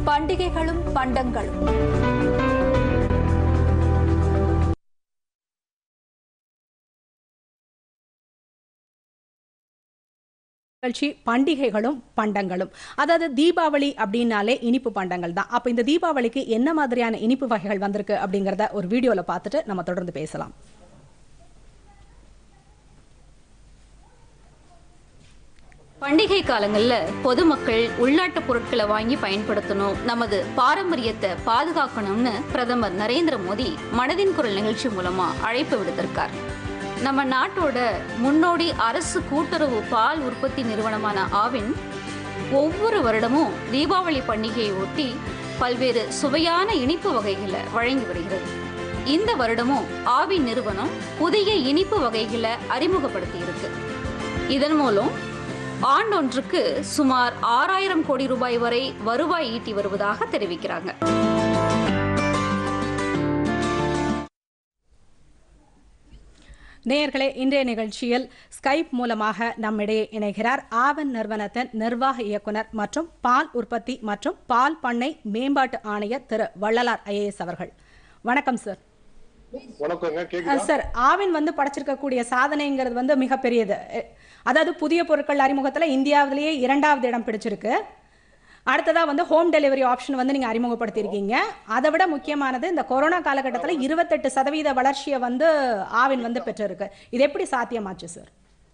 பண்டிகைகளும் பண்டங்களும் நிகழ்ச்சி பண்டிகைகளும் பண்டங்களும் அதாவது தீபாவளி அப்படின்னாலே இனிப்பு பண்டங்கள் தான் அப்போ இந்த தீபாவளிக்கு என்ன மாதிரியான இனிப்பு வகைகள் வந்திருக்கு அப்படிங்கிறத ஒரு வீடியோவில் பார்த்துட்டு நம்ம தொடர்ந்து பேசலாம் பண்டிகை காலங்கள்ல பொதுமக்கள் உள்நாட்டு பொருட்களை வாங்கி பயன்படுத்தணும் நமது பாரம்பரியத்தை பாதுகாக்கணும்னு பிரதமர் நரேந்திர மோடி மனதின் குரல் நிகழ்ச்சி மூலமா அழைப்பு விடுத்திருக்கார் நம்ம நாட்டோட முன்னோடி அரசு கூட்டுறவு பால் உற்பத்தி நிறுவனமான ஆவின் ஒவ்வொரு வருடமும் தீபாவளி பண்டிகையை ஒட்டி பல்வேறு சுவையான இனிப்பு வகைகளை வழங்கி வருகிறது இந்த வருடமும் ஆவின் நிறுவனம் புதிய இனிப்பு வகைகளை அறிமுகப்படுத்தி இருக்கு இதன் மூலம் ஆண்டொன்றுக்கு சுமார் ஆறாயிரம் கோடி ரூபாய் வரை வருவாய் ஈட்டி வருவதாக தெரிவிக்கிறாங்க நேயர்களே இன்றைய நிகழ்ச்சியில் ஸ்கைப் மூலமாக நம்மிடையே இணைகிறார் ஆவன் நிறுவனத்தின் நிர்வாக இயக்குனர் மற்றும் பால் உற்பத்தி மற்றும் பால் பண்ணை மேம்பாட்டு ஆணையர் திரு வள்ளலார் ஐஏஎஸ் அவர்கள் வணக்கம் சார் வணக்கங்க கேக்குதா அஹ் சார் ஆவின் வந்து படைச்சிருக்கக்கூடிய சாதனைங்கிறது வந்து மிகப்பெரியது அஹ் அதாவது புதிய பொருட்கள் அறிமுகத்துல இந்தியாவிலேயே இரண்டாவது இடம் பிடிச்சிருக்கு அடுத்ததா வந்து ஹோம் டெலிவரி ஆப்ஷன் வந்து நீங்க அறிமுகப்படுத்தியிருக்கீங்க அதை விட முக்கியமானது இந்த கொரோனா காலகட்டத்துல இருபத்தெட்டு சதவீத வளர்ச்சியை வந்து ஆவின் வந்து பெற்றிருக்கு இது எப்படி சாத்தியமாச்சு சார்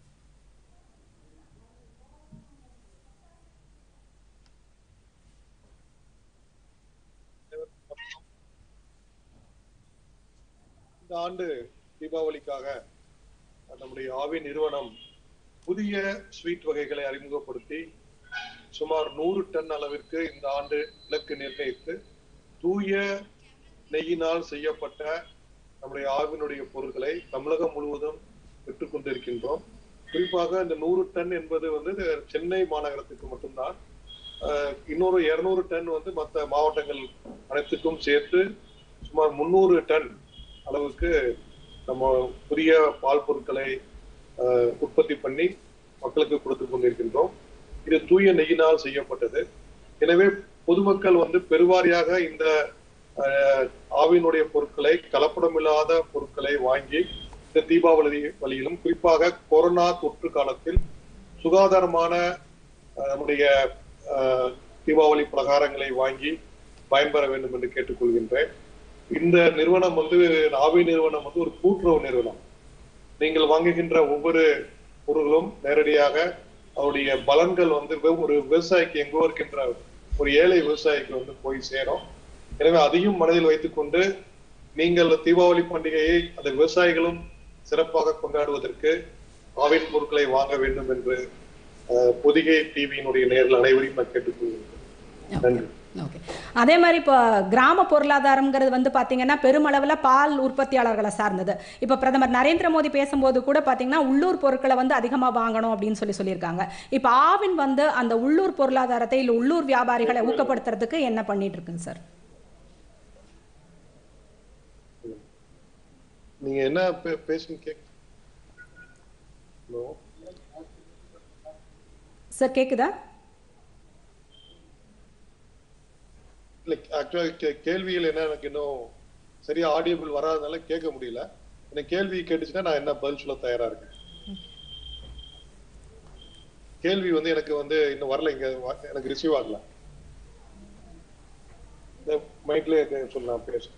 இந்த ஆண்டு தீபாவளிக்காக நம்முடைய ஆவி நிறுவனம் புதிய ஸ்வீட் வகைகளை அறிமுகப்படுத்தி சுமார் நூறு டன் அளவிற்கு இந்த ஆண்டு இலக்கு நிர்ணயித்து தூய நெய்யினால் செய்யப்பட்ட நம்முடைய ஆவினுடைய பொருட்களை தமிழகம் முழுவதும் பெற்றுக் கொண்டிருக்கின்றோம் குறிப்பாக இந்த நூறு டன் என்பது வந்து இது சென்னை மாநகரத்துக்கு மட்டும்தான் அஹ், இன்னொரு இருநூறு டன் வந்து மற்ற மாவட்டங்கள் அனைத்துக்கும் சேர்த்து சுமார் முந்நூறு டன் அளவுக்கு நம்ம புதிய பால் பொருட்களை அஹ், உற்பத்தி பண்ணி மக்களுக்கு கொடுத்து கொண்டிருக்கின்றோம் இது தூய நெய்யினால் செய்யப்பட்டது எனவே பொதுமக்கள் வந்து பெருவாரியாக இந்த அஹ், ஆவியினுடைய பொருட்களை கலப்படமில்லாத பொருட்களை வாங்கி இந்த தீபாவளி வழியிலும் குறிப்பாக கொரோனா தொற்று காலத்தில் சுகாதாரமான அஹ், நம்முடைய அஹ், தீபாவளி பலகாரங்களை வாங்கி பயன்பெற வேண்டும் என்று கேட்டுக்கொள்கின்றேன் இந்த நிறுவனம் வந்து ஆவி நிறுவனம் வந்து ஒரு கூட்டுறவு நிறுவனம் நீங்கள் வாங்குகின்ற ஒவ்வொரு பொருளும் நேரடியாக அவருடைய பலன்கள் வந்து வெ- ஒரு விவசாயிக்கு எங்கோ இருக்கின்ற ஒரு ஏழை விவசாயிக்கு வந்து போய் சேரும் எனவே அதையும் மனதில் வைத்துக்கொண்டு நீங்கள் தீபாவளி பண்டிகையை அந்த விவசாயிகளும் சிறப்பாக கொண்டாடுவதற்கு ஆவின் பொருட்களை வாங்க வேண்டும் என்று அஹ், பொதிகை டிவியினுடைய நேரில் அனைவரையும் நான் கேட்டுக்கொள்கிறேன் நன்றி ஓகே அதே மாதிரி இப்போ கிராம பொருளாதாரம்ங்கிறது வந்து பார்த்தீங்கன்னா பெருமளவில் பால் உற்பத்தியாளர்களை சார்ந்தது இப்போ பிரதமர் நரேந்திர மோடி பேசும்போது கூட பார்த்தீங்கன்னா உள்ளூர் பொருட்களை வந்து அதிகமாக வாங்கணும் அப்படின்னு சொல்லி சொல்லியிருக்காங்க இப்போ ஆவின் வந்து அந்த உள்ளூர் பொருளாதாரத்தை இல்லை உள்ளூர் வியாபாரிகளை ஊக்கப்படுத்துறதுக்கு என்ன பண்ணிட்டு இருக்குங்க சார் நீங்க என்ன பே- பேசுங்க கேக் ஹலோ சார் கேக்குதா இல்ல ஆக்சுவலா கேள்விகள் என்ன எனக்கு இன்னும் சரியா ஆடியபிள் வராதனால கேட்க முடியல எனக்கு கேள்வி கேட்டுச்சுன்னா நான் என்ன பதில் சொல்ல தயாரா இருக்கேன் கேள்வி வந்து எனக்கு வந்து இன்னும் வரல இங்க வ- எனக்கு ரிசீவ் ஆகல மைக்ல சொல்லலாம் பேச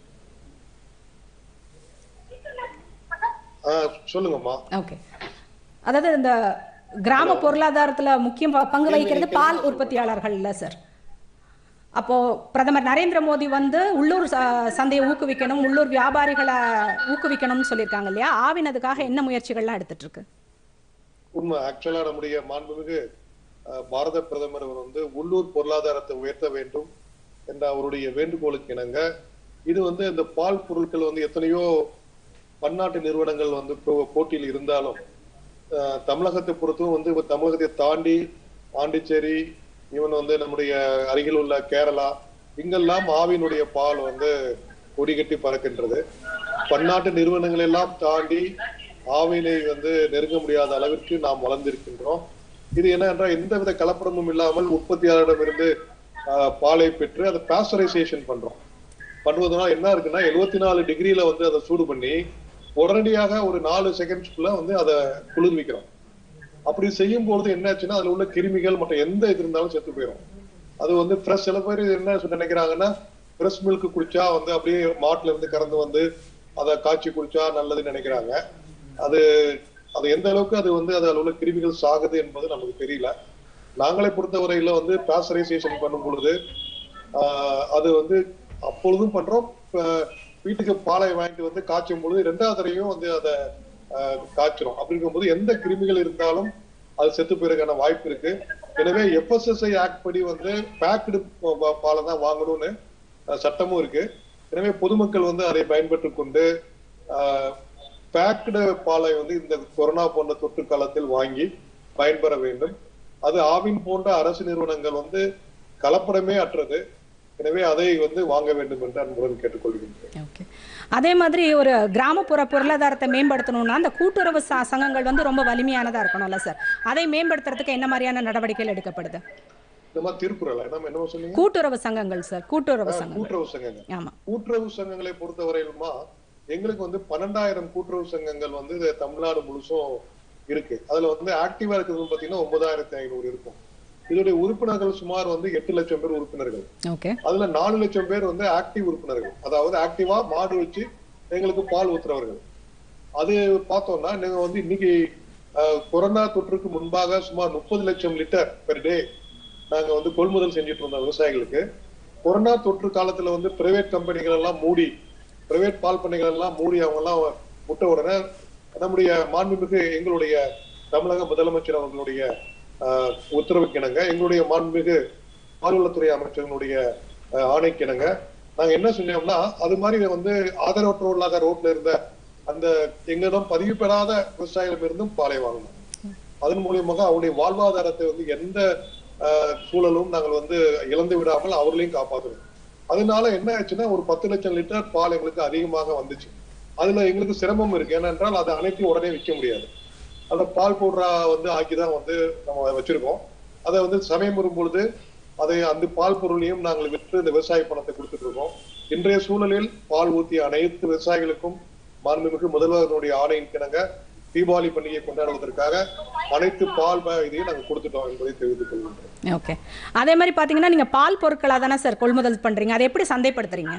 ஆ சொல்லுங்கம்மா ஓகே அதாவது இந்த கிராம பொருளாதாரத்துல முக்கிய ப- பங்கு வகிக்கிறது பால் உற்பத்தியாளர்கள் இல்ல சார் அப்போ பிரதமர் நரேந்திர மோடி வந்து உள்ளூர் ச- சந்தையை ஊக்குவிக்கணும் உள்ளூர் வியாபாரிகளை ஊக்குவிக்கணும்னு சொல்லியிருக்காங்க இல்லையா ஆவின் அதுக்காக என்ன முயற்சிகள்லாம் எடுத்துட்டு இருக்கு உண்மை ஆக்சுவலா நம்முடைய மாண்புமிகு அஹ், பாரத பிரதமர் அவர் வந்து உள்ளூர் பொருளாதாரத்தை உயர்த்த வேண்டும் என்ற அவருடைய வேண்டுகோளுக்கு இணங்க இது வந்து இந்த பால் பொருட்கள் வந்து எத்தனையோ பன்னாட்டு நிறுவனங்கள் வந்து போ- போட்டியில் இருந்தாலும் அஹ், தமிழகத்தை பொறுத்தும் வந்து இப்ப தமிழகத்தை தாண்டி பாண்டிச்சேரி ஈவன் வந்து நம்முடைய அருகில் உள்ள கேரளா இங்கெல்லாம் ஆவினுடைய பால் வந்து கொடிகட்டி பறக்கின்றது பன்னாட்டு நிறுவனங்கள் எல்லாம் தாண்டி ஆவினை வந்து நெருங்க முடியாத அளவிற்கு நாம் வளர்ந்திருக்கின்றோம் இது என்ன என்றால் எந்தவித கலப்படமும் இல்லாமல் உற்பத்தியாளரிடமிருந்து ஆஹ், பாலை பெற்று அதை பாஸ்டரைசேஷன் பண்றோம் பண்ணுவதனால என்ன இருக்குன்னா எழுபத்தி நாலு டிகிரில வந்து அதை சூடு பண்ணி உடனடியாக ஒரு நாலு செகண்ட்ஸ்க்குள்ள வந்து அதை குளிர்விக்கிறோம் அப்படி செய்யும் பொழுது என்ன ஆச்சுன்னா அதுல உள்ள கிருமிகள் மற்ற எந்த இது இருந்தாலும் செத்து போயிடும் அது வந்து ஃப்ரெஷ் சில பேர் என்ன சொல்ல நினைக்கிறாங்கன்னா ஃப்ரெஷ் மில்க் குடிச்சா வந்து அப்படியே மாட்டுல இருந்து கறந்து வந்து அதை காய்ச்சி குடிச்சா நல்லதுன்னு நினைக்கிறாங்க அது அது எந்த அளவுக்கு அது வந்து அதில் உள்ள கிருமிகள் சாகுது என்பது நமக்கு தெரியல நாங்களை பொறுத்தவரையில வந்து பாஸ்டரைசேஷன் பண்ணும் பொழுது ஆஹ், அது வந்து அப்பொழுதும் பண்றோம் இப்ப வீட்டுக்கு பாலை வாங்கிட்டு வந்து காய்ச்சும் பொழுது ரெண்டாவது தடவையும் வந்து அதை ஆஹ், காய்ச்சுறோம் அப்படி இருக்கும்போது எந்த கிருமிகள் இருந்தாலும் அது செத்து போயிருக்கான வாய்ப்பு இருக்கு எனவே எஃப்எஸ்எஸ்ஐ ஆக்ட் படி வந்து பேக்டு பாலை தான் வாங்கணும்னு அஹ், சட்டமும் இருக்கு எனவே பொதுமக்கள் வந்து அதை பயன்பெற்றுக் கொண்டு பேக்டு பாலை வந்து இந்த கொரோனா போன்ற தொற்று காலத்தில் வாங்கி பயன்பெற வேண்டும் அது ஆவின் போன்ற அரசு நிறுவனங்கள் வந்து கலப்படமே அற்றது எனவே அதை வந்து வாங்க வேண்டும் என்று அன்புடன் கேட்டுக்கொள்கின்றேன் ஓகே அதே மாதிரி ஒரு கிராமப்புற பொருளாதாரத்தை மேம்படுத்தணும்னா அந்த கூட்டுறவு ச- சங்கங்கள் வந்து ரொம்ப வலிமையானதா இருக்கணும்ல சார் அதை மேம்படுத்துறதுக்கு என்ன மாதிரியான நடவடிக்கைகள் எடுக்கப்படுது இந்த மாதிரி திருக்குறள் நம்ம என்ன சொன்னீங்க கூட்டுறவு சங்கங்கள் சார் கூட்டுறவு சங்கங்கள் கூட்டுறவு சங்கங்கள் ஆமா கூட்டுறவு சங்கங்களை பொறுத்தவரையிலுமா எங்களுக்கு வந்து பன்னெண்டாயிரம் கூட்டுறவு சங்கங்கள் வந்து இது தமிழ்நாடு முழுசும் இருக்கு அதுல வந்து ஆக்டிவா இருக்கிறது பாத்தீங்கன்னா ஒன்பதாயிரத்தி ஐநூறு இருக்கும் இதோடைய உறுப்பினர்கள் சுமார் வந்து எட்டு லட்சம் பேர் உறுப்பினர்கள் ஓகே அதுல நாலு லட்சம் பேர் வந்து ஆக்டிவ் உறுப்பினர்கள் அதாவது ஆக்டிவா மாடு வச்சு எங்களுக்கு பால் ஊத்துறவர்கள் அது பார்த்தோம்னா நீங்க வந்து இன்னைக்கு அஹ், கொரோனா தொற்றுக்கு முன்பாக சுமார் முப்பது லட்சம் லிட்டர் பெர் டே நாங்க வந்து கொள்முதல் செஞ்சுட்டு இருந்தோம் விவசாயிகளுக்கு கொரோனா தொற்று காலத்துல வந்து பிரைவேட் கம்பெனிகள் எல்லாம் மூடி பிரைவேட் பால் பண்ணைகள் எல்லாம் மூடி அவங்க எல்லாம் விட்ட உடனே நம்முடைய மாண்புமிகு எங்களுடைய தமிழக முதலமைச்சர் அவர்களுடைய ஆஹ், உத்தரவுக்கிணங்க எங்களுடைய மாண்புமிகு பால்வளத்துறை அமைச்சர்களுடைய ஆஹ், ஆணைக்கிணங்க நாங்க என்ன செஞ்சோம்னா அது மாதிரி வந்து ஆதரவற்றவர்களாக ரோட்ல இருந்த அந்த எங்களிடம் பதிவு பெறாத விவசாயிகளிடம் இருந்தும் பாலை வாங்கணும் அதன் மூலியமாக அவருடைய வாழ்வாதாரத்தை வந்து எந்த ஆஹ், சூழலும் நாங்கள் வந்து இழந்து விடாமல் அவர்களையும் காப்பாற்றணும் அதனால என்ன ஆச்சுன்னா ஒரு பத்து லட்சம் லிட்டர் பால் எங்களுக்கு அதிகமாக வந்துச்சு அதுல எங்களுக்கு சிரமம் இருக்கு ஏனென்றால் அதை அனைத்தையும் உடனே விற்க முடியாது அந்த பால் பவுடரா வந்து ஆக்கிதான் வந்து நம்ம வச்சிருக்கோம் அதை வந்து சமயம் வரும் பொழுது அதை அந்த பால் பொருளையும் நாங்கள் விற்று இந்த விவசாய பணத்தை கொடுத்துட்டு இருக்கோம் இன்றைய சூழலில் பால் ஊத்திய அனைத்து விவசாயிகளுக்கும் மாண்புமிகு முதல்வர்களுடைய ஆணையின் கிணங்க தீபாவளி பண்டிகையை கொண்டாடுவதற்காக அனைத்து பால் ப- இதையும் நாங்கள் கொடுத்துட்டோம் என்பதை தெரிவித்துக் கொள்கின்றோம் ஓகே அதே மாதிரி பாத்தீங்கன்னா நீங்க பால் பொருட்களாக தானே சார் கொள்முதல் பண்றீங்க அதை எப்படி சந்தைப்படுத்துறீங்க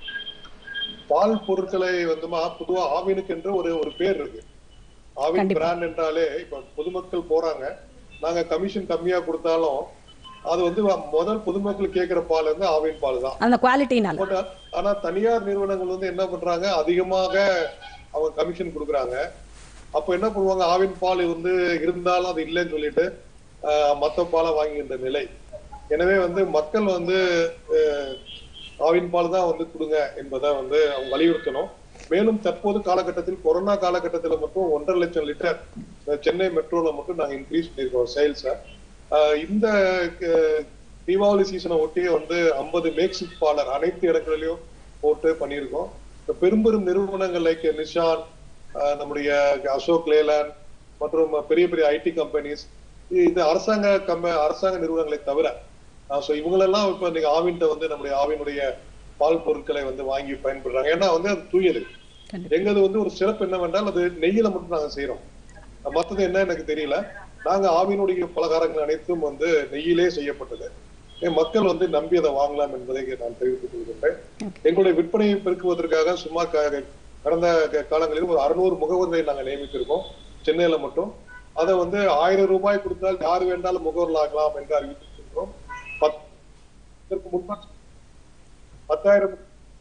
பால் பொருட்களை வந்துமா பொதுவா ஆவினுக்கு என்று ஒரு ஒரு பேர் இருக்கு ஆவின் கண்டிப்பா. பிராண்ட் என்றாலே இப்ப பொதுமக்கள் போறாங்க நாங்க கமிஷன் கம்மியா கொடுத்தாலும் அது வந்து முதல் பொதுமக்கள் கேட்கிற பால் வந்து ஆவின் பால் தான் அந்த குவாலிட்டினால பட் ஆனா தனியார் நிறுவனங்கள் வந்து என்ன பண்றாங்க அதிகமாக அவங்க கமிஷன் கொடுக்குறாங்க அப்ப என்ன பண்ணுவாங்க ஆவின் பால் வந்து இருந்தாலும் அது இல்லைன்னு சொல்லிட்டு ஆஹ், மத்த பாலை வாங்குகின்ற நிலை எனவே வந்து மக்கள் வந்து ஆஹ், ஆவின் பால் தான் வந்து கொடுங்க என்பதை வந்து அவங்க வலியுறுத்தணும் மேலும் தற்போது காலகட்டத்தில் கொரோனா காலகட்டத்தில் மட்டும் ஒன்றரை லட்சம் லிட்டர் அஹ், சென்னை மெட்ரோல மட்டும் நாங்க இன்க்ரீஸ் பண்ணியிருக்கோம் சேல்ஸை இந்த அஹ், தீபாவளி சீசனை ஒட்டி வந்து ஐம்பது மேக்ஸிட் பாலர் அனைத்து இடங்களிலும் போட்டு பண்ணியிருக்கோம் இப்ப பெரும் பெரும் நிறுவனங்கள் லைக் நிஷான் அஹ், நம்முடைய அசோக் லேலாண்ட் மற்றும் பெரிய பெரிய ஐடி கம்பெனிஸ் இது அரசாங்க கம்ப அரசாங்க நிறுவனங்களை தவிர ஸோ இவங்களெல்லாம் இப்ப நீங்க ஆவின்ட்ட வந்து நம்முடைய ஆவினுடைய பால் பொருட்களை வந்து வாங்கி பயன்படுறாங்க ஏன்னா வந்து அது தூயது கண்டிப்பா. எங்களது வந்து ஒரு சிறப்பு என்னவென்றால் அது நெய்யில மட்டும் நாங்க செய்யறோம் மத்தது என்ன எனக்கு தெரியல நாங்க ஆவினுடைய பலகாரங்கள் அனைத்தும் வந்து நெய்யிலே செய்யப்பட்டது ஏ, மக்கள் வந்து நம்பி அதை வாங்கலாம் என்பதை நான் தெரிவித்துக் கொள்கின்றேன் எங்களுடைய விற்பனையை பெருக்குவதற்காக சுமார் க- கடந்த க- காலங்களில் ஒரு அறுநூறு முகவர்களை நாங்க நியமித்திருக்கோம் சென்னையில மட்டும் அதை வந்து ஆயிரம் ரூபாய் கொடுத்தால் யார் வேண்டாலும் முகவர்கள் ஆகலாம் என்று அறிவித்திருக்கின்றோம் பத் இதற்கு முன்பாக பத்தாயிரம்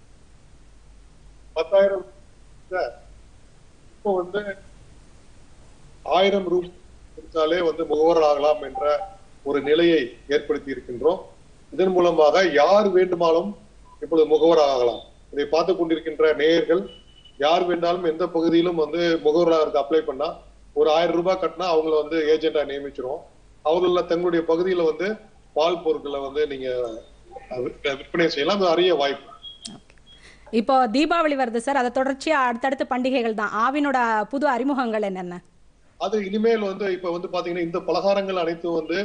பத்தாயிரம் சார், இப்போ வந்து ஆயிரம் ரூபாய் கொடுத்தாலே வந்து முகவர் ஆகலாம் என்ற ஒரு நிலையை ஏற்படுத்தி இருக்கின்றோம் இதன் மூலமாக யார் வேண்டுமானாலும் இப்பொழுது முகவர் ஆகலாம் இதை பார்த்து கொண்டிருக்கின்ற நேயர்கள் யார் வேண்டாலும் எந்த பகுதியிலும் வந்து முகவராக அப்ளை பண்ணா ஒரு ஆயிரம் ரூபாய் கட்டினா அவங்கள வந்து ஏஜென்டா நியமிச்சிரும் அவங்கள தங்களுடைய பகுதியில வந்து பால் பொருட்களை வந்து நீங்க அஹ், விற்ப- விற்பனை செய்யலாம் அது அரிய வாய்ப்பு இப்போ தீபாவளி வருது சார் அதை தொடர்ச்சியா அடுத்தடுத்து பண்டிகைகள் தான் ஆவினோட புது அறிமுகங்கள் என்னென்ன அது இனிமேல் வந்து இப்ப வந்து பாத்தீங்கன்னா இந்த பலகாரங்கள் அனைத்தும் வந்து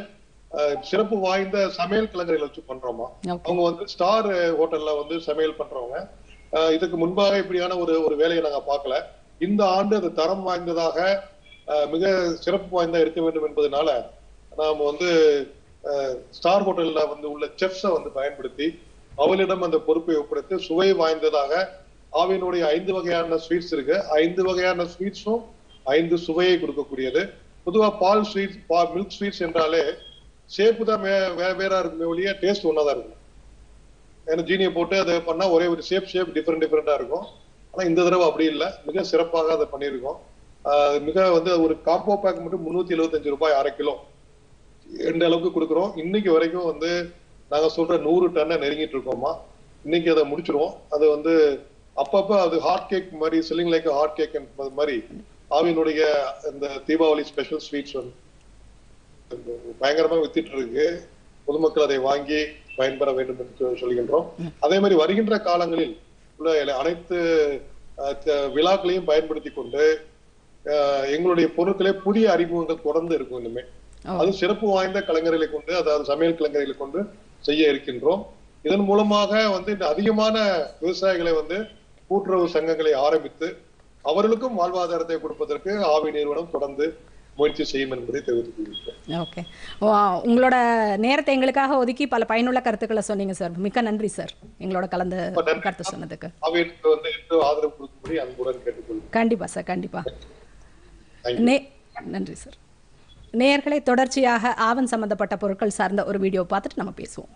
அஹ், சிறப்பு வாய்ந்த சமையல் கலைஞர்கள் வச்சு பண்றோமா Okay. அவங்க வந்து ஸ்டார் ஹோட்டல்ல வந்து சமையல் பண்றவங்க அஹ், இதுக்கு முன்பாக இப்படியான ஒரு ஒரு வேலையை நாங்க பார்க்கல இந்த ஆண்டு அது தரம் வாய்ந்ததாக அஹ், மிக சிறப்பு வாய்ந்தா இருக்க வேண்டும் என்பதனால நாம வந்து அஹ், ஸ்டார் ஹோட்டல்ல வந்து உள்ள செஃப்ஸை வந்து பயன்படுத்தி அவளிடம் அந்த பொறுப்பை ஒப்படைத்து சுவை வாய்ந்ததாக ஆவினுடைய ஐந்து வகையான ஸ்வீட்ஸ் இருக்கு ஐந்து வகையான ஸ்வீட்ஸும் ஐந்து சுவையை கொடுக்கக்கூடியது பொதுவா பால் ஸ்வீட்ஸ் மில்க் ஸ்வீட்ஸ் என்றாலே ஷேப்பு தான் வே- வே- வேற இருக்குமே ஒழிய டேஸ்ட் ஒன்றா தான் இருக்கும் ஏன்னா ஜீனியை போட்டு அதை பண்ணா ஒரே ஒரு ஷேப் ஷேப் டிஃப்ரெண்ட் டிஃப்ரெண்டா இருக்கும் ஆனா இந்த தடவை அப்படி இல்லை மிக சிறப்பாக அதை பண்ணியிருக்கோம் ஆஹ் மிக வந்து ஒரு காம்போ பேக் மட்டும் முன்னூத்தி எழுபத்தஞ்சு ரூபாய் அரை கிலோ எந்த அளவுக்கு கொடுக்குறோம் இன்னைக்கு வரைக்கும் வந்து நாங்க சொல்ற நூறு டன்னை நெருங்கிட்டு இருக்கோமா இன்னைக்கு அதை முடிச்சிருவோம் அது வந்து அப்பப்ப அது ஹாட் கேக் மாதிரி செல்லிங் லைக் ஹாட் கேக் மாதிரி ஆவினுடைய இந்த தீபாவளி ஸ்பெஷல் ஸ்வீட்ஸ் வந்து பயங்கரமா வித்திட்டு இருக்கு பொதுமக்கள் அதை வாங்கி பயன்பெற வேண்டும் என்று சொ- சொல்கின்றோம் அதே மாதிரி வருகின்ற காலங்களில் உள்ள எல- அனைத்து அஹ், த- விழாக்களையும் பயன்படுத்தி கொண்டு அஹ், எங்களுடைய பொருட்களே புதிய அறிமுகங்கள் தொடர்ந்து இருக்கும் இனிமே அது சிறப்பு வாய்ந்த கலைஞர்களை கொண்டு அதாவது சமையல் கலைஞர்களை கொண்டு செய்ய இருக்கின்றோம் இதன் மூலமாக வந்து இந்த அதிகமான விவசாயிகளை வந்து கூட்டுறவு சங்கங்களை ஆரம்பித்து அவர்களுக்கும் வாழ்வாதாரத்தை கொடுப்பதற்கு ஆவி நிறுவனம் தொடர்ந்து முயற்சி செய்யும் என்பதை தெரிவித்துக் கொள்கிறேன் ஓகே உங்களோட நேரத்தை எங்களுக்காக ஒதுக்கி பல பயனுள்ள கருத்துக்களை சொன்னீங்க சார் மிக்க நன்றி சார் எங்களோட கலந்து நன்றி. கருத்து சொன்னதுக்கு ஆவியனுக்கு வந்து என்று ஆதரவு கொடுக்கும்படி அன்புடன் கேட்டுக்கொள்கிறேன் கண்டிப்பா சார் கண்டிப்பா Thank you. நே நன்றி சார் நேயர்களை தொடர்ச்சியாக ஆவன் சம்பந்தப்பட்ட பொருட்கள் சார்ந்த ஒரு வீடியோ பார்த்துட்டு நம்ம பேசுவோம்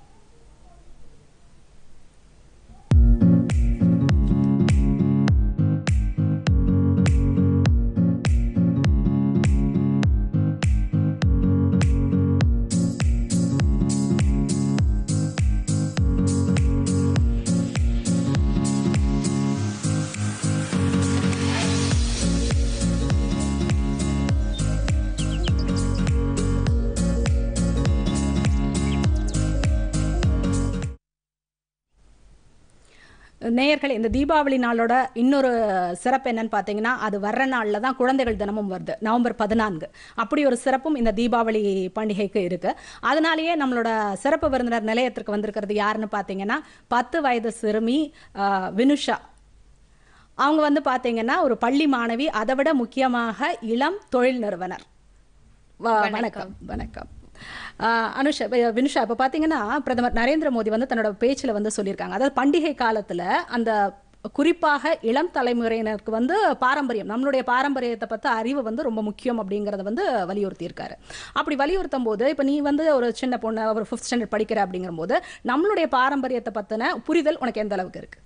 நேயர்கள் இந்த தீபாவளி நாளோட இன்னொரு சிறப்பு என்னன்னு பார்த்தீங்கன்னா அது வர்ற நாளில் தான் குழந்தைகள் தினமும் வருது நவம்பர் பதினான்கு அப்படி ஒரு சிறப்பும் இந்த தீபாவளி பண்டிகைக்கு இருக்கு அதனாலேயே நம்மளோட சிறப்பு விருந்தினர் நிலையத்திற்கு வந்திருக்கிறது யாருன்னு பார்த்தீங்கன்னா பத்து வயது சிறுமி ஆஹ், வினுஷா அவங்க வந்து பார்த்தீங்கன்னா ஒரு பள்ளி மாணவி அதை விட முக்கியமாக இளம் தொழில் நிறுவனர் வ- வணக்கம் வணக்கம் ஆஹ் அனுஷா இப்ப வினுஷா இப்போ பார்த்தீங்கன்னா பிரதமர் நரேந்திர மோடி வந்து தன்னோட பேச்சில் வந்து சொல்லியிருக்காங்க அதாவது பண்டிகை காலத்தில் அந்த குறிப்பாக இளம் தலைமுறையினருக்கு வந்து பாரம்பரியம் நம்மளுடைய பாரம்பரியத்தை பற்றி அறிவு வந்து ரொம்ப முக்கியம் அப்படிங்கிறத வந்து வலியுறுத்தியிருக்காரு அப்படி வலியுறுத்தும் போது இப்போ நீ வந்து ஒரு சின்ன பொண்ணு ஒரு ஃபிஃப்த் ஸ்டாண்டர்ட் படிக்கிற அப்படிங்கிற போது நம்மளுடைய பாரம்பரியத்தை பற்றின புரிதல் உனக்கு எந்த அளவுக்கு இருக்கு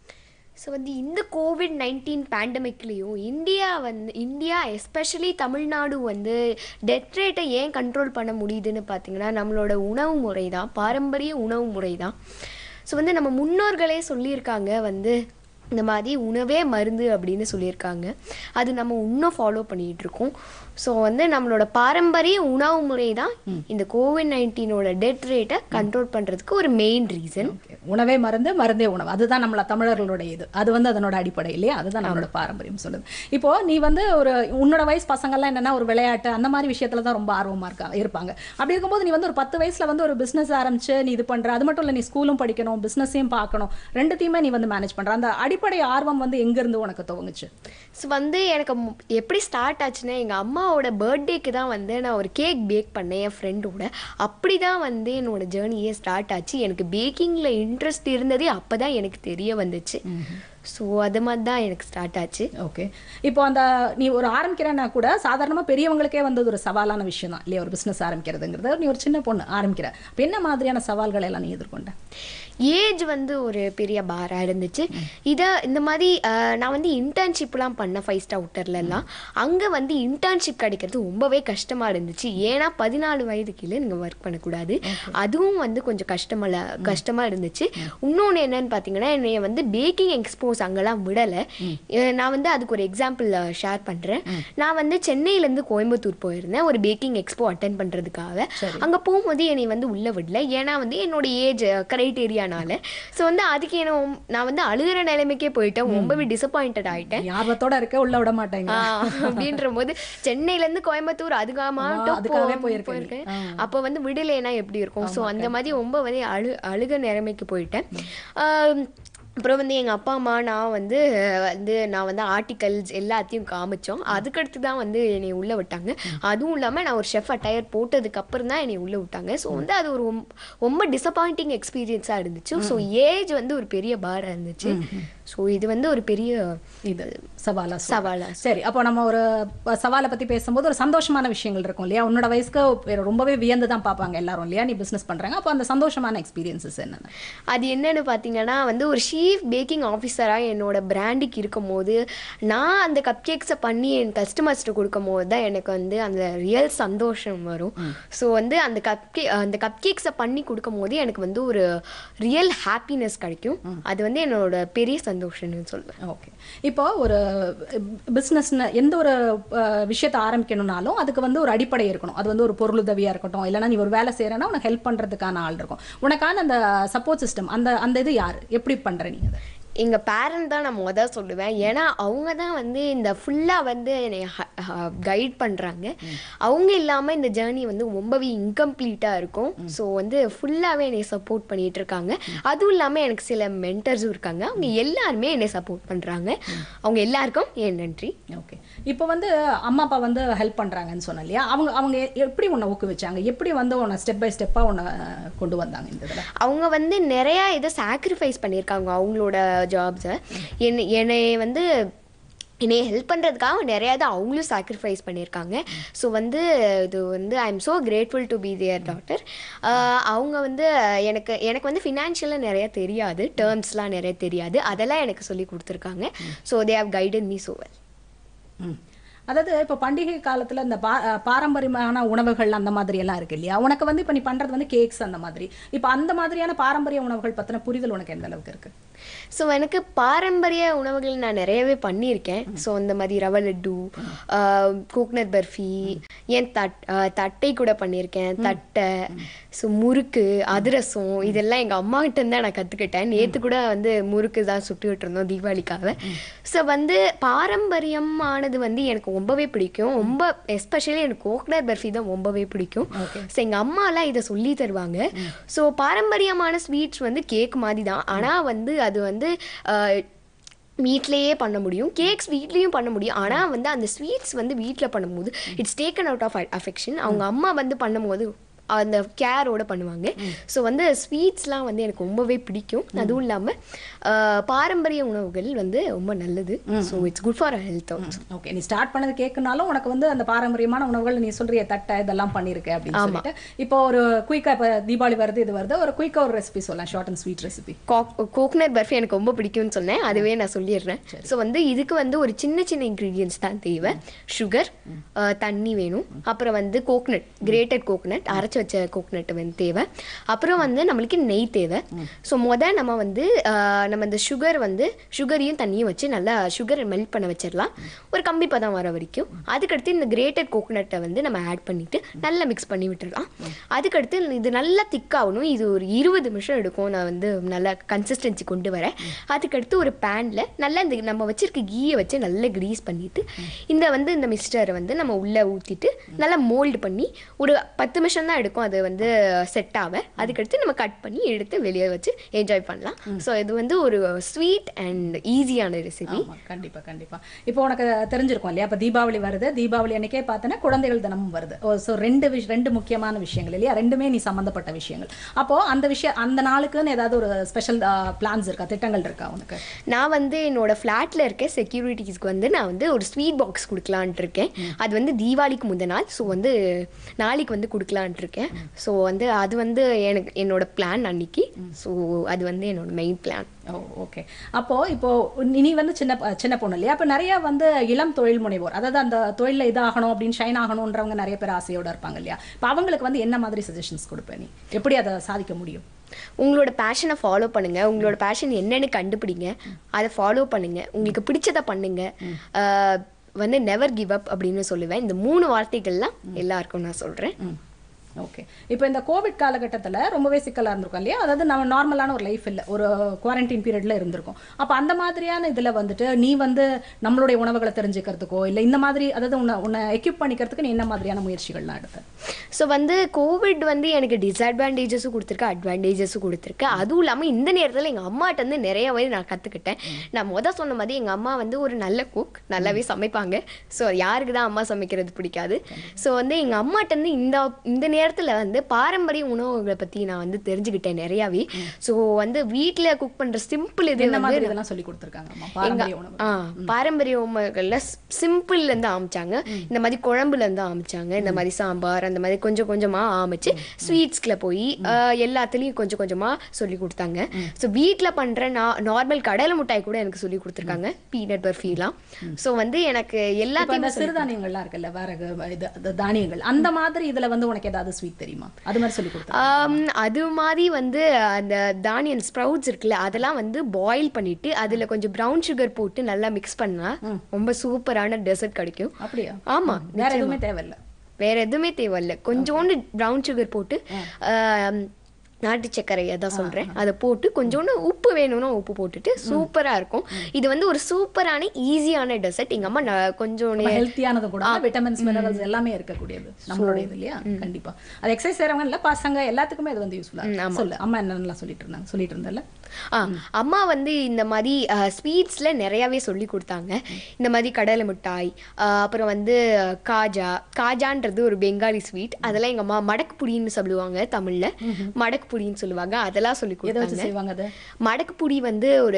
ஸோ வந்து இந்த கோவிட் நைன்டீன் பேண்டமிக்லேயும் இந்தியா வந்து இந்தியா எஸ்பெஷலி தமிழ்நாடு வந்து டெத் ரேட்டை ஏன் கண்ட்ரோல் பண்ண முடியுதுன்னு பார்த்தீங்கன்னா நம்மளோட உணவு முறை தான் பாரம்பரிய உணவு முறை தான் ஸோ வந்து நம்ம முன்னோர்களே சொல்லியிருக்காங்க வந்து இந்த மாதிரி உணவே மருந்து அப்படின்னு சொல்லியிருக்காங்க அது நம்ம இன்னும் ஃபாலோ பண்ணிகிட்டு இருக்கோம் ஸோ வந்து நம்மளோட பாரம்பரிய உணவு முறை தான் இந்த கோவிட் நைன்டீனோட டெத் ரேட்டை கண்ட்ரோல் பண்ணுறதுக்கு ஒரு மெயின் ரீசன் Okay. உணவே மருந்து மருந்தே உணவு அதுதான் நம்மள தமிழர்களுடைய இது அது வந்து அதனோட அடிப்படை இல்லையா அதுதான் நம்மளோட பாரம்பரியம் சொல்லுது இப்போ நீ வந்து ஒரு உன்னோட வயசு பசங்கள்லாம் என்னன்னா ஒரு விளையாட்டு அந்த மாதிரி விஷயத்துல தான் ரொம்ப ஆர்வமா இருக்கா இருப்பாங்க அப்படி இருக்கும்போது நீ வந்து ஒரு பத்து வயசுல வந்து ஒரு பிசினஸ் ஆரம்பிச்சு நீ இது பண்ற அது மட்டும் இல்ல நீ ஸ்கூலும் படிக்கணும் பிசினஸையும் பார்க்கணும் ரெண்டுத்தையுமே நீ வந்து மேனேஜ் பண்ற அந்த அடிப்படை ஆர்வம் வந்து எங்க இருந்து உனக்கு துவங்குச்சு ஸோ வந்து எனக்கு மு- எப்படி ஸ்டார்ட் ஆச்சுன்னா எங்கள் அம்மாவோட பர்த்டேக்கு தான் வந்து நான் ஒரு கேக் பேக் பண்ணேன் என் ஃப்ரெண்டோட அப்படி தான் வந்து என்னோட ஜேர்னியே ஸ்டார்ட் ஆச்சு எனக்கு பேக்கிங்கில் இன்ட்ரெஸ்ட் இருந்ததே அப்போ தான் எனக்கு தெரிய வந்துச்சு ஸோ அது மாதிரி தான் எனக்கு ஸ்டார்ட் ஆச்சு ஓகே இப்போ அந்த நீ ஒரு ஆரம்பிக்கிறேன்னா கூட சாதாரணமாக பெரியவங்களுக்கே வந்து ஒரு சவாலான விஷயம் தான் இல்லையா ஒரு பிஸ்னஸ் ஆரம்பிக்கிறதுங்கிறது நீ ஒரு சின்ன பொண்ணு ஆரம்பிக்கிற அப்போ என்ன மாதிரியான சவால்களை எல்லாம் நீ எதிர்கொண்ட ஏஜ் வந்து ஒரு பெரிய பாராக இருந்துச்சு இதை இந்த மாதிரி அஹ், நான் வந்து இன்டர்ன்ஷிப்லாம் பண்ணேன் ஃபைவ் ஸ்டார் ஹோட்டர்லலாம் அங்கே வந்து இன்டர்ன்ஷிப் கிடைக்கிறது ரொம்பவே கஷ்டமாக இருந்துச்சு ஏன்னா பதினாலு வயது கீழே நீங்கள் ஒர்க் பண்ணக்கூடாது அதுவும் வந்து கொஞ்சம் கஷ்டமல்ல கஷ்டமாக இருந்துச்சு இன்னொன்று என்னன்னு பார்த்தீங்கன்னா என்னைய வந்து பேக்கிங் எக்ஸ்போ சப்போஸ் அங்கெல்லாம் விடலை நான் வந்து அதுக்கு ஒரு எக்ஸாம்பிள் ஷேர் பண்ணுறேன் நான் வந்து சென்னையிலேருந்து கோயம்புத்தூர் போயிருந்தேன் ஒரு பேக்கிங் எக்ஸ்போ அட்டன் பண்ணுறதுக்காக அங்கே போகும்போது என்னை வந்து உள்ளே விடல ஏன்னா வந்து என்னோட ஏஜ் க்ரைட்டேரியானால ஸோ வந்து அதுக்கு என்ன ரொம்ப- நான் வந்து அழுகிற நிலைமைக்கே போயிட்டேன் ரொம்பவே டிசப்பாயிண்டட் ஆயிட்டேன் ஆர்வத்தோட இருக்க உள்ள விட மாட்டேங்க ஆ, அப்படின்ற போது சென்னையில இருந்து கோயம்புத்தூர் அதுக்காக அதுக்காகவே போயிருக்க நீ. போயிருக்கேன் அப்போ வந்து விடலைன்னா எப்படி இருக்கும் ஸோ அந்த மாதிரி ரொம்ப வந்து அழு அழுக நிலைமைக்கு போயிட்டேன் ஆம், அப்புறம் வந்து எங்கள் அப்பா அம்மா நான் வந்து வந்து நான் வந்து ஆர்டிகல்ஸ் எல்லாத்தையும் காமிச்சோம் அதுக்கடுத்து தான் வந்து என்னை உள்ளே விட்டாங்க அதுவும் இல்லாமல் நான் ஒரு ஷெஃப் அட்டையர் போட்டதுக்கு அப்புறம் தான் என்னை உள்ளே விட்டாங்க ஸோ வந்து அது ஒரு ரொம்ப- ரொம்ப டிசப்பாயிண்டிங் எக்ஸ்பீரியன்ஸாக இருந்துச்சு ஸோ ஏஜ் வந்து ஒரு பெரிய பாராக இருந்துச்சு ஸோ இது வந்து ஒரு பெரிய இது சவாலா சொல்றேன். சவாலா சரி அப்போ நம்ம ஒரு ப- சவாலை பத்தி பேசும்போது ஒரு சந்தோஷமான விஷயங்கள் இருக்கும் இல்லையா உன்னோட வயசுக்கு வேற ரொம்பவே வியந்து தான் பார்ப்பாங்க எல்லாரும் இல்லையா நீ பிசினஸ் பண்றாங்க அப்போ அந்த சந்தோஷமான எக்ஸ்பீரியன்சஸ் என்னென்ன அது என்னன்னு பார்த்தீங்கன்னா வந்து ஒரு சீஃப் பேக்கிங் ஆஃபீஸராக என்னோட பிராண்டுக்கு இருக்கும் போது நான் அந்த கப் கேக்ஸை பண்ணி என் கஸ்டமர்ஸ்ட்டு கொடுக்கும் போது தான் எனக்கு வந்து அந்த ரியல் சந்தோஷம் வரும் ஸோ வந்து அந்த கப் கே அந்த கப் கேக்ஸை பண்ணி கொடுக்கும் போது எனக்கு வந்து ஒரு ரியல் ஹாப்பினஸ் கிடைக்கும் அது வந்து என்னோட பெரிய சந்தோஷம்னு சொல்லுவேன் ஓகே இப்போ ஒரு பிஸ்னஸ் எந்த ஒரு அஹ், விஷயத்தை ஆரம்பிக்கணும்னாலும் அதுக்கு வந்து ஒரு அடிப்படை இருக்கணும் அது வந்து ஒரு பொருளுதவியா இருக்கட்டும் இல்லைன்னா நீ ஒரு வேலை செய்யறேன்னா உனக்கு ஹெல்ப் பண்றதுக்கான ஆள் இருக்கும் உனக்கான அந்த சப்போர்ட் சிஸ்டம் அந்த அந்த இது யார் எப்படி பண்ற நீ அதை எங்கள் பேரண்ட் தான் நான் மொதல் சொல்லுவேன் ஏன்னா அவங்க தான் வந்து இந்த ஃபுல்லாக வந்து என்னை கைட் பண்ணுறாங்க அவங்க இல்லாமல் இந்த ஜேர்னி வந்து ரொம்பவே இன்கம்ப்ளீட்டாக இருக்கும் ஸோ வந்து ஃபுல்லாகவே என்னை சப்போர்ட் பண்ணிட்டு இருக்காங்க அதுவும் இல்லாமல் எனக்கு சில மென்டர்ஸும் இருக்காங்க அவங்க எல்லாருமே என்னை சப்போர்ட் பண்ணுறாங்க அவங்க எல்லாருக்கும் என் நன்றி ஓகே இப்போ வந்து அம்மா அப்பா வந்து ஹெல்ப் பண்றாங்கன்னு சொன்ன இல்லையா அவங்க அவங்க எப்படி உன்னை ஊக்குவிச்சாங்க எப்படி வந்து உன்னை ஸ்டெப் பை ஸ்டெப்பா உன்னை கொண்டு வந்தாங்க இந்த இதுல அவங்க வந்து நிறையா இதை சாக்ரிஃபைஸ் பண்ணியிருக்காங்க அவங்களோட ஜாப்ஸை என்னை என்னை வந்து என்னை ஹெல்ப் பண்ணுறதுக்காக நிறையா தான் அவங்களும் சாக்ரிஃபைஸ் பண்ணியிருக்காங்க ஸோ வந்து இது வந்து I am so grateful to be dear doctor அவங்க வந்து எனக்கு எனக்கு வந்து ஃபினான்ஷியலாக நிறையா தெரியாது டேர்ம்ஸ்லாம் நிறைய தெரியாது அதெல்லாம் எனக்கு சொல்லி கொடுத்துருக்காங்க so they have guided me so well hmm. அதாவது இப்போ பண்டிகை காலத்துல இந்த பா அஹ் பாரம்பரியமான உணவுகள் அந்த மாதிரி எல்லாம் இருக்கு இல்லையா உனக்கு வந்து இப்போ நீ பண்றது வந்து கேக்ஸ் அந்த மாதிரி இப்போ அந்த மாதிரியான பாரம்பரிய உணவுகள் பத்தின புரிதல் உனக்கு எந்த அளவுக்கு இருக்கு ஸோ எனக்கு பாரம்பரிய உணவுகள் நான் நிறையவே பண்ணியிருக்கேன் ஸோ இந்த மாதிரி ரவை லட்டு கோக்னட் பர்ஃபி ஏன் தட் ஆஹ் தட்டை கூட பண்ணியிருக்கேன் தட்டை ஸோ முறுக்கு அதிரசம் இதெல்லாம் எங்கள் அம்மா கிட்ட தான் நான் கற்றுக்கிட்டேன் நேற்று கூட வந்து முறுக்கு தான் சுட்டுக்கிட்டு இருந்தோம் தீபாவளிக்காக ஸோ வந்து பாரம்பரியமானது வந்து எனக்கு ரொம்பவே பிடிக்கும் ரொம்ப எஸ்பெஷலி எனக்கு கோக்னட் பர்ஃபி தான் ரொம்பவே பிடிக்கும் ஸோ எங்கள் அம்மாலாம் இதை சொல்லி தருவாங்க ஸோ பாரம்பரியமான ஸ்வீட்ஸ் வந்து கேக் மாதிரி தான் ஆனால் வந்து அது வந்து ஆஹ், வீட்லேயே பண்ண முடியும் கேக்ஸ் வீட்லேயும் பண்ண முடியும் ஆனால் வந்து அந்த ஸ்வீட்ஸ் வந்து வீட்டில் பண்ணும்போது it's taken out of affection அவங்க அம்மா வந்து பண்ணும்போது அந்த கேரோட பண்ணுவாங்க ஸோ வந்து ஸ்வீட்ஸ்லாம் வந்து எனக்கு ரொம்பவே பிடிக்கும் அதுவும் இல்லாமல் பாரம்பரிய உணவுகள் வந்து ரொம்ப நல்லது so it's good for health also okay நீ ஸ்டார்ட் பண்ணது கேக்குனாலும் உனக்கு வந்து அந்த பாரம்பரியமான உணவுகள் நீ சொல்றிய தட்டை இதெல்லாம் பண்ணிருக்க அப்படின்னு சொல்லிட்டு இப்போ ஒரு குயிக்கா இப்போ தீபாவளி வருது இது வருது ஒரு குயிக்கா ஒரு ரெசிபி சொல்லலாம் short and sweet recipe coconut burfi எனக்கு ரொம்ப பிடிக்கும்னு சொன்னேன் அதுவே நான் சொல்லிடுறேன் ஸோ வந்து இதுக்கு வந்து ஒரு சின்ன சின்ன இன்க்ரீடியன்ஸ் தான் தேவை சுகர் தண்ணி வேணும் அப்புறம் வந்து கோக்னட் கிரேட்டட் கோக்னட் அரைச்சி வச்ச கோக்னட் வந்து தேவை அப்புறம் வந்து நம்மளுக்கு நெய் தேவை ஸோ மொதல் நம்ம வந்து அஹ், நம்ம இந்த சுகர் வந்து சுகரையும் தண்ணியும் வச்சு நல்லா சுகரை மெல்ட் பண்ண வச்சிடலாம் ஒரு கம்பி பதம் வர வரைக்கும் அதுக்கடுத்து இந்த கிரேட்டட் கோகனட்டை வந்து நம்ம ஆட் பண்ணிட்டு நல்லா மிக்ஸ் பண்ணி விட்டுடலாம் அதுக்கடுத்து இது நல்லா திக்காகணும் இது ஒரு இருபது நிமிஷம் எடுக்கும் நான் வந்து நல்லா கன்சிஸ்டன்சி கொண்டு வரேன் அதுக்கடுத்து ஒரு பேனில் நல்லா இந்த நம்ம வச்சிருக்க கீயை வச்சு நல்லா க்ரீஸ் பண்ணிட்டு இந்த வந்து இந்த மிக்ஸ்டரை வந்து நம்ம உள்ளே ஊற்றிட்டு நல்லா மோல்டு பண்ணி ஒரு பத்து நிமிஷம் தான் எடுக்கும் அது வந்து செட் ஆக அதுக்கடுத்து நம்ம கட் பண்ணி எடுத்து வெளியே வச்சு என்ஜாய் பண்ணலாம் ஸோ இது வந்து ஒரு ஸ்வீட் அண்ட் ஈஸியான ரெசிபி ஆமா கண்டிப்பா கண்டிப்பா இப்போ உனக்கு தெரிஞ்சிருக்கும் இல்லையா இப்போ தீபாவளி வருது தீபாவளி அன்னைக்கே பார்த்தனா குழந்தைகள் தினமும் வருது ஸோ ரெண்டு விஷ ரெண்டு முக்கியமான விஷயங்கள் இல்லையா ரெண்டுமே நீ சம்மந்தப்பட்ட விஷயங்கள் அப்போ அந்த விஷயம் அந்த நாளுக்குன்னு ஏதாவது ஒரு ஸ்பெஷல் பிளான்ஸ் இருக்கா திட்டங்கள் இருக்கா உனக்கு நான் வந்து என்னோட ஃப்ளாட்டில் இருக்க செக்யூரிட்டிஸ்க்கு வந்து நான் வந்து ஒரு ஸ்வீட் பாக்ஸ் கொடுக்கலான்ட்டு இருக்கேன் அது வந்து தீபாவளிக்கு முந்தின நாள் ஸோ வந்து நாளைக்கு வந்து கொடுக்கலான்ட்டு இருக்கேன் ஸோ வந்து அது வந்து எனக்கு என்னோட பிளான் அன்னைக்கு ஸோ அது வந்து என்னோட மெயின் பிளான் ஓ ஓகே அப்போ இப்போ நீ வந்து சின்ன ப- சின்ன பொண்ணு இல்லையா அப்போ நிறைய வந்து இளம் தொழில் முனைவோர் அதாவது அந்த தொழிலில் இதாகணும் அப்படின்னு ஷைன் ஆகணுன்றவங்க நிறைய பேர் ஆசையோட இருப்பாங்க இல்லையா இப்போ அவங்களுக்கு வந்து என்ன மாதிரி சஜஷன்ஸ் கொடுப்ப நீ எப்படி அதை சாதிக்க முடியும் உங்களோட பேஷனை ஃபாலோ பண்ணுங்க உங்களோட பேஷன் என்னன்னு கண்டுபிடிங்க அதை ஃபாலோ பண்ணுங்க உங்களுக்கு பிடிச்சதை பண்ணுங்க ஆஹ் வந்து நெவர் கிவ் அப் அப்படின்னு சொல்லுவேன் இந்த மூணு வார்த்தைகள்லாம் எல்லாருக்கும் நான் சொல்றேன் ஓகே இப்போ இந்த கோவிட் காலகட்டத்தில் ரொம்பவே சிக்கலாக இருந்திருக்கும் இல்லையா அதாவது நம்ம நார்மலான ஒரு லைஃப் இல்லை ஒரு குவாரண்டைன் பீரியட்ல இருந்திருக்கும் அப்போ அந்த மாதிரியான இதில் வந்துட்டு நீ வந்து நம்மளுடைய உணவுகளை தெரிஞ்சுக்கிறதுக்கோ இல்லை இந்த மாதிரி அதாவது உன்னை உன்னை எக்யூப் பண்ணிக்கிறதுக்கு நீ என்ன மாதிரியான முயற்சிகள்லாம் எடுத்த ஸோ வந்து கோவிட் வந்து எனக்கு டிஸ்அட்வான்டேஜஸும் கொடுத்துருக்கு அட்வான்டேஜஸும் கொடுத்துருக்கு அதுவும் இல்லாமல் இந்த நேரத்தில் எங்கள் அம்மாட்ட வந்து நிறைய வந்து நான் கற்றுக்கிட்டேன் நான் மொதல் சொன்ன மாதிரி எங்கள் அம்மா வந்து ஒரு நல்ல குக் நல்லாவே சமைப்பாங்க ஸோ யாருக்கு தான் அம்மா சமைக்கிறது பிடிக்காது ஸோ வந்து எங்கள் அம்மாட்ட வந்து இந்த இந்த நேரத்தில் வந்து பாரம்பரிய உணவுகளை பற்றி நான் வந்து தெரிஞ்சுக்கிட்டேன் நிறையாவே ஸோ வந்து வீட்டில் குக் பண்ணுற சிம்பிள் இது என்ன வந்து மாதிரி இதெல்லாம் சொல்லி கொடுத்துருக்காங்க அம்மா பாரம்பரிய உணவு ஆ பாரம்பரிய உணவுகள்ல சிம்பிள்ல இருந்து ஆரம்பிச்சாங்க இந்த மாதிரி குழம்புல இருந்து ஆரம்பிச்சாங்க இந்த மாதிரி சாம்பார் அந்த மாதிரி கொஞ்சம் கொஞ்சமா ஆரம்பிச்சு ஸ்வீட்ஸ்ல போய் ஆ, எல்லாத்துலயும் கொஞ்சம் கொஞ்சமா சொல்லி கொடுத்தாங்க ஸோ வீட்ல பண்ற நார்மல் கடலை மிட்டாய் கூட எனக்கு சொல்லி கொடுத்துருக்காங்க பீனட் பர்ஃபிலாம் ஸோ வந்து எனக்கு இப்போ அந்த எல்லாத்தையுமே சொல்லி- சிறுதானியங்கள்லாம் இருக்குல்ல வரகு இது அது தானியங்கள் அந்த மாதிரி இதுல வந்து உனக்கு ஏதாவது ஸ்வீட் தெரியுமா அது மாதிரி சொல்லி கொடுத்தா ஆம், அது மாதிரி வந்து அந்த தானியன் ஸ்ப்ரவுட்ஸ் இருக்குல்ல அதெல்லாம் வந்து பாயில் பண்ணிட்டு அதுல கொஞ்சம் ப்ரௌன் சுகர் போட்டு நல்லா மிக்ஸ் பண்ணா ரொம்ப சூப்பரான டெசர்ட் கிடைக்கும் அப்படியா ஆமா வேற எதுவுமே தேவையில்ல வேற எதுவுமே தேவையில்ல கொஞ்சோண்டு ப்ரௌன் சுகர் போட்டு ஆம், நாட்டு சர்க்கரை அதான் சொல்றேன் அதை போட்டு கொஞ்சோண்டு உப்பு வேணும்னா உப்பு போட்டுட்டு சூப்பரா இருக்கும் இது வந்து ஒரு சூப்பரான ஈஸியான டெசர்ட் எங்க அம்மா ந- கொஞ்சம் நே- ஹெல்த்தியானது கூட விட்டமின்ஸ் மினரல்ஸ் எல்லாமே இருக்கக்கூடியது நம்மளோட இது இல்லையா கண்டிப்பா அது எக்ஸசைஸ் செய்றவங்க இல்ல பசங்க எல்லாத்துக்குமே அது வந்து யூஸ்ஃபுல்லா சொல்லு அம்மா என்னென்னலாம் சொல்லிட்டு இருந்தாங்க சொல்லிட்டு இருந்தல ஆ அம்மா வந்து இந்த மாதிரி ஸ்வீட்ஸில் நிறையாவே சொல்லி கொடுத்தாங்க இந்த மாதிரி கடலை மிட்டாய் ஆ, அப்புறம் வந்து காஜா காஜான்றது ஒரு பெங்காலி ஸ்வீட் அதெல்லாம் எங்கள் அம்மா மடக்கு புடின்னு சொல்லுவாங்க தமிழில் மடக்கு புடின்னு சொல்லுவாங்க அதெல்லாம் சொல்லி எதை வச்சு கொடுத்தாங்க செய்வாங்க அது மடக்கு புடி வந்து ஒரு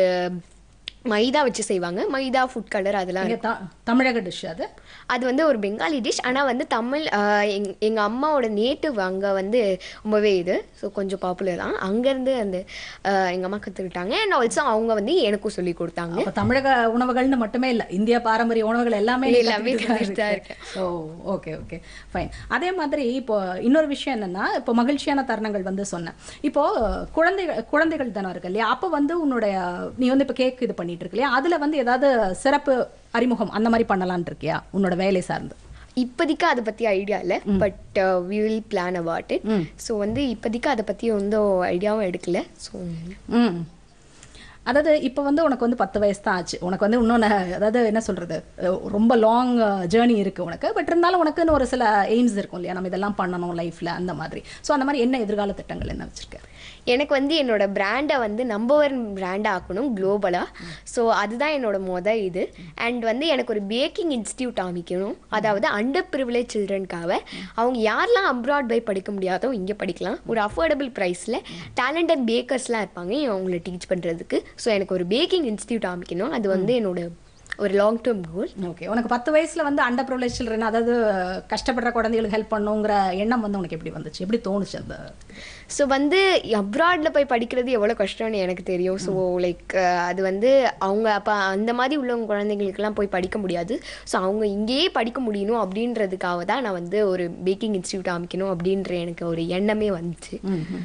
மைதா வச்சு செய்வாங்க மைதா ஃபுட் கலர் அதெல்லாம் இங்க த- தமிழக டிஷ் அது அது வந்து ஒரு பெங்காலி டிஷ் ஆனால் வந்து தமிழ் ஆஹ், எங் எங்கள் அம்மாவோட நேட்டிவ் அங்கே வந்து ரொம்பவே இது ஸோ கொஞ்சம் பாப்புலர் தான் அங்கேருந்து அந்த எங்கள் அம்மா கற்றுக்கிட்டாங்க அண்ட் ஆல்சோ அவங்க வந்து எனக்கும் சொல்லி கொடுத்தாங்க அப்ப தமிழக உணவுகள்னு மட்டுமே இல்ல இந்திய பாரம்பரிய உணவுகள் எல்லாமே நீ எல்லாமே கத்துக்கிட்டு தான் கத்துக்கிட்டு தான் இருக்க. ஓ ஓகே ஓகே ஃபைன் அதே மாதிரி இப்போ இன்னொரு விஷயம் என்னன்னா இப்போ மகிழ்ச்சியான தருணங்கள் வந்து சொன்னேன் இப்போ குழந்தைகள் குழந்தைகள் தானே இருக்கு இல்லையா அப்போ வந்து உன்னுடைய நீ வந்து இப்போ கேக் இது பண்ணிட்டு இருக்கு இல்லையா அதுல வந்து ஏதாவது சிறப்பு அறிமுகம் அந்த மாதிரி பண்ணலாம்னு இருக்கியா உன்னோட வேலை சார்ந்து இப்போதைக்கு அதை பற்றி ஐடியா இல்லை but we will plan about it so வந்து இப்போதைக்கு அதை பற்றி எந்த ஐடியாவும் எடுக்கல ஸோ ம் அதாவது இப்போ வந்து உனக்கு வந்து பத்து வயசு தான் ஆச்சு உனக்கு வந்து இன்னொன்று அதாவது என்ன சொல்றது அஹ் ரொம்ப லாங் ஜேர்னி இருக்கு உனக்கு பட் இருந்தாலும் உனக்குன்னு ஒரு சில எய்ம்ஸ் இருக்கும் இல்லையா நம்ம இதெல்லாம் பண்ணணும் லைஃப்ல அந்த மாதிரி ஸோ அந்த மாதிரி என்ன எதிர்கால திட்டங்கள் என்ன வச்சிருக்க எனக்கு வந்து என்னோட பிராண்டை வந்து நம்பர் ஒன் பிராண்ட் ஆக்கணும் குளோபலாக ஸோ அதுதான் என்னோட மொத இது அண்ட் வந்து எனக்கு ஒரு பேக்கிங் இன்ஸ்டியூட் அமைக்கணும் அதாவது அண்டர் ப்ரிவிலேஜ் சில்ட்ரனுக்காக அவங்க யாரெல்லாம் அப்ராட் போய் படிக்க முடியாதோ இங்கே படிக்கலாம் ஒரு அஃபோர்டபுள் ப்ரைஸில் டேலண்டட் பேக்கர்ஸ்லாம் இருப்பாங்க அவங்கள டீச் பண்ணுறதுக்கு ஸோ எனக்கு ஒரு பேக்கிங் இன்ஸ்டியூட் அமைக்கணும் அது வந்து என்னோட ஒரு லாங் டேர்ம் கோல் ஓகே உனக்கு பத்து வயசுல வந்து அண்டர் ப்ரிவிலேஜ் சில்ட்ரன் அதாவது கஷ்டப்படுற குழந்தைகளுக்கு ஹெல்ப் பண்ணுங்கிற எண்ணம் வந்து உனக்கு எப்படி வந்துச்சு எப்படி தோணுச்சு அந்த ஸோ வந்து அப்ராடில் போய் படிக்கிறது எவ்வளோ கஷ்டம்னு எனக்கு தெரியும் ஸோ லைக் அது வந்து அவங்க அப்போ அந்த மாதிரி உள்ளவங்க குழந்தைங்களுக்கெல்லாம் போய் படிக்க முடியாது ஸோ அவங்க இங்கேயே படிக்க முடியணும் அப்படின்றதுக்காக தான் நான் வந்து ஒரு பேக்கிங் இன்ஸ்டியூட் அமைக்கணும் அப்படின்ற எனக்கு ஒரு எண்ணமே வந்துச்சு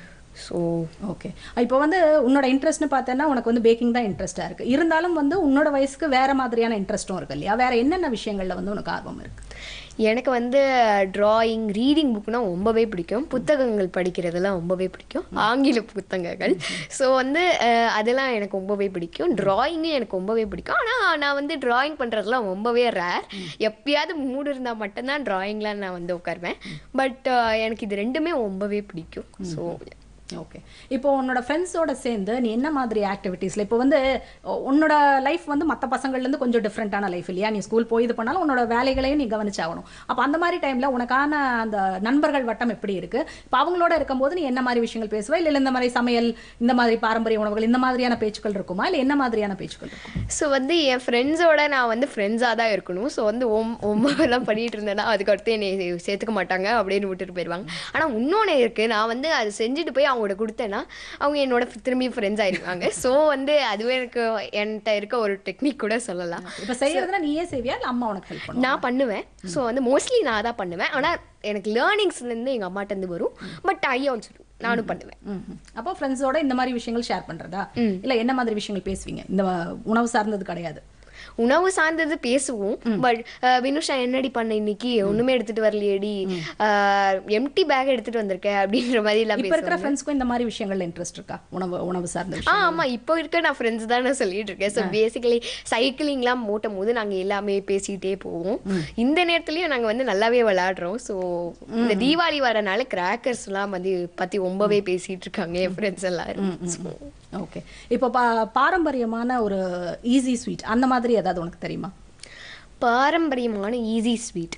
ஸோ ஓகே இப்போ வந்து உன்னோட இன்ட்ரெஸ்ட்னு பார்த்தேன்னா உனக்கு வந்து பேக்கிங் தான் இன்ட்ரெஸ்ட்டாக இருக்கு இருந்தாலும் வந்து உன்னோட வயசுக்கு வேற மாதிரியான இன்ட்ரெஸ்ட்டும் இருக்கு இல்லையா வேற என்னென்ன விஷயங்கள்ல வந்து உனக்கு ஆர்வம் இருக்கு எனக்கு வந்து ட்ராயிங் ரீடிங் புக்னா ரொம்பவே பிடிக்கும் புத்தகங்கள் படிக்கிறதெல்லாம் ரொம்பவே பிடிக்கும் ஆங்கில புத்தகங்கள் ஸோ வந்து அஹ், அதெல்லாம் எனக்கு ரொம்பவே பிடிக்கும் ட்ராயிங்கும் எனக்கு ரொம்பவே பிடிக்கும் ஆனால் நான் வந்து ட்ராயிங் பண்ணுறதுலாம் ரொம்பவே ரேர் எப்பயாவது மூடு இருந்தால் மட்டும்தான் ட்ராயிங்லாம் நான் வந்து உட்காருவேன் பட் எனக்கு இது ரெண்டுமே ரொம்பவே பிடிக்கும் ஸோ ஓகே இப்போ உன்னோட ஃப்ரெண்ட்ஸோட சேர்ந்து நீ என்ன மாதிரி ஆக்டிவிட்டீஸ்ல இப்போ வந்து உ- உன்னோட லைஃப் வந்து மற்ற பசங்கள்லேருந்து கொஞ்சம் டிஃப்ரெண்ட்டான லைஃப் இல்லையா நீ ஸ்கூல் போய் இது பண்ணாலும் உன்னோட வேலைகளையும் நீ கவனிச்சாகணும் அப்போ அந்த மாதிரி டைம்ல உனக்கான அந்த நண்பர்கள் வட்டம் எப்படி இருக்கு இப்போ அவங்களோட இருக்கும்போது நீ என்ன மாதிரி விஷயங்கள் பேசுவ இல்லை இந்த மாதிரி சமையல் இந்த மாதிரி பாரம்பரிய உணவுகள் இந்த மாதிரியான பேச்சுக்கள் இருக்குமா இல்லை என்ன மாதிரியான பேச்சுக்கள் இருக்கும் ஸோ வந்து என் ஃப்ரெண்ட்ஸோட நான் வந்து ஃப்ரெண்ட்ஸாக தான் இருக்கணும் ஸோ வந்து ஒம் ஒம்பதெல்லாம் பண்ணிட்டு இருந்தேன்னா அதுக்கடுத்து என்னை சேர்த்துக்க மாட்டாங்க அப்படின்னு விட்டுட்டு போயிடுவாங்க ஆனால் இன்னொன்று இருக்குது நான் வந்து அது செஞ்சுட்டு போய் அவங்களோட கொடுத்தேன்னா அவங்க என்னோட திரும்பி ஃப்ரெண்ட்ஸ் ஆயிருக்காங்க ஸோ வந்து அதுவே எனக்கு என்கிட்ட இருக்க ஒரு டெக்னிக் கூட சொல்லலாம் இப்போ செய்யறதுனா நீயே செய்வியா இல்லை அம்மா உனக்கு ஹெல்ப் பண்ணுவா நான் பண்ணுவேன் ஸோ வந்து மோஸ்ட்லி நான் தான் பண்ணுவேன் ஆனால் எனக்கு லேர்னிங்ஸ்லேருந்து எங்கள் அம்மாட்டேருந்து வரும் பட் ஐ ஆல்சோ நானும் பண்ணுவேன் ம், ம். அப்போ ஃப்ரெண்ட்ஸோட இந்த மாதிரி விஷயங்கள் ஷேர் பண்றதா இல்ல என்ன மாதிரி விஷயங்கள் பேசுவீங்க இந்த உணவு சார்ந்தது கிடையாது உணவு சார்ந்தது பேசுவோம் பட் வினுஷா என்னடி பண்ண இன்னைக்கு ஒண்ணுமே எடுத்துட்டு வரலையேடி எம்டி பேக் எடுத்துட்டு வந்திருக்க அப்படின்ற மாதிரி எல்லாம் இப்ப இருக்கிற பேசுவாங்க ஃப்ரெண்ட்ஸ்க்கும் இந்த மாதிரி விஷயங்கள்ல இன்ட்ரெஸ்ட் இருக்கா உணவு உணவு சார்ந்த ஆ விஷயம் ஆமா இப்போ இருக்க நான் ஃப்ரெண்ட்ஸ் தான் நான் சொல்லிட்டு இருக்கேன் ஸோ பேசிக்கலி சைக்கிளிங்லாம் ஓட்டும் போது நாங்க எல்லாமே பேசிட்டே போவோம் இந்த நேரத்துலயும் நாங்க வந்து நல்லாவே விளையாடுறோம் ஸோ இந்த தீபாவளி வரனால கிராக்கர்ஸ்லாம் வந்து பத்தி ரொம்பவே பேசிட்டு இருக்காங்க என் ஃப்ரெண்ட்ஸ் எல்லாரும் So, ஓகே இப்போ பா பாரம்பரியமான ஒரு ஈஸி ஸ்வீட் அந்த மாதிரி ஏதாவது உனக்கு தெரியுமா பாரம்பரியமான ஈஸி ஸ்வீட்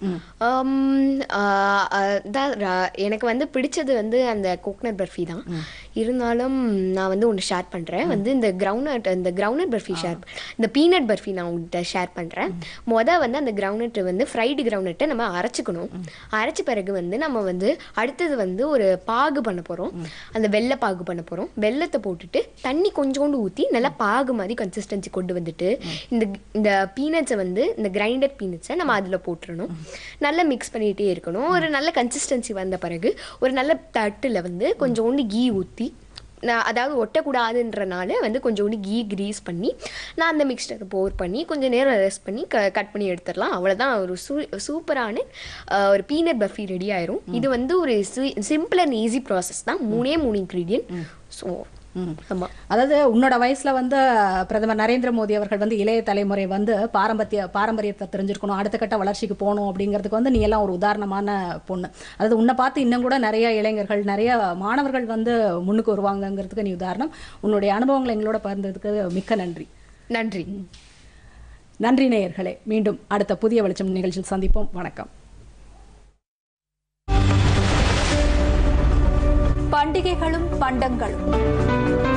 எனக்கு வந்து பிடிச்சது வந்து அந்த கோக்னட் பர்ஃபி தான் இருந்தாலும் நான் வந்து ஒன்று ஷேர் பண்ணுறேன் வந்து இந்த கிரவுனட் இந்த கிரவுனட் பர்ஃபி ஷேர் இந்த பீனட் பர்ஃபி நான் உங்கள்கிட்ட ஷேர் பண்ணுறேன் மொதல் வந்து அந்த கிரவுனட் வந்து ஃப்ரைடு கிரவுனட்டை நம்ம அரைச்சிக்கணும் அரைச்ச பிறகு வந்து நம்ம வந்து அடுத்தது வந்து ஒரு பாகு பண்ண போகிறோம் அந்த வெள்ளை பாகு பண்ண போகிறோம் வெள்ளத்தை போட்டுட்டு தண்ணி கொஞ்சோண்டு ஊற்றி நல்லா பாகு மாதிரி கன்சிஸ்டன்சி கொண்டு வந்துட்டு இந்த இந்த பீனட்ஸை வந்து இந்த கிரைண்டட் பீனட்ஸை நம்ம அதில் போட்டுறணும் நல்லா மிக்ஸ் பண்ணிகிட்டே இருக்கணும் ஒரு நல்ல கன்சிஸ்டன்சி வந்த பிறகு ஒரு நல்ல தட்டில் வந்து கொஞ்சோண்டு கீ ஊற்றி நான் அதாவது ஒட்டக்கூடாதுன்றனால வந்து கொஞ்சோண்டு கீ கிரீஸ் பண்ணி நான் அந்த மிக்ஸ்டரை போர் பண்ணி கொஞ்சம் நேரம் ரெஸ்ட் பண்ணி க கட் பண்ணி எடுத்துடலாம் அவ்வளோதான் ஒரு சூ சூப்பரான அஹ், ஒரு பீனட் பஃபி ரெடி ஆயிரும் இது வந்து ஒரு சிம்பிள் அண்ட் ஈஸி ப்ராசஸ் தான் மூணே மூணு இன்க்ரீடியன்ட் ஸோ ஆமாம் அதாவது உன்னோட வயசுல வந்து பிரதமர் நரேந்திர மோடி அவர்கள் வந்து இளைய தலைமுறை வந்து பாரம்பரிய பாரம்பரியத்தை தெரிஞ்சிருக்கணும் அடுத்த கட்ட வளர்ச்சிக்கு போகணும் அப்படிங்கிறதுக்கு வந்து நீ எல்லாம் ஒரு உதாரணமான பொண்ணு அதாவது உன்னை பார்த்து இன்னும் கூட நிறைய இளைஞர்கள் நிறைய மாணவர்கள் வந்து முன்னுக்கு வருவாங்கங்கிறதுக்கு நீ உதாரணம் உன்னுடைய அனுபவங்களை எங்களோட பகிர்ந்ததுக்கு மிக்க நன்றி நன்றி நன்றி நேயர்களே மீண்டும் அடுத்த புதிய வெளிச்சம் நிகழ்ச்சியில் சந்திப்போம் வணக்கம் பண்டிகைகளும் பண்டங்களும்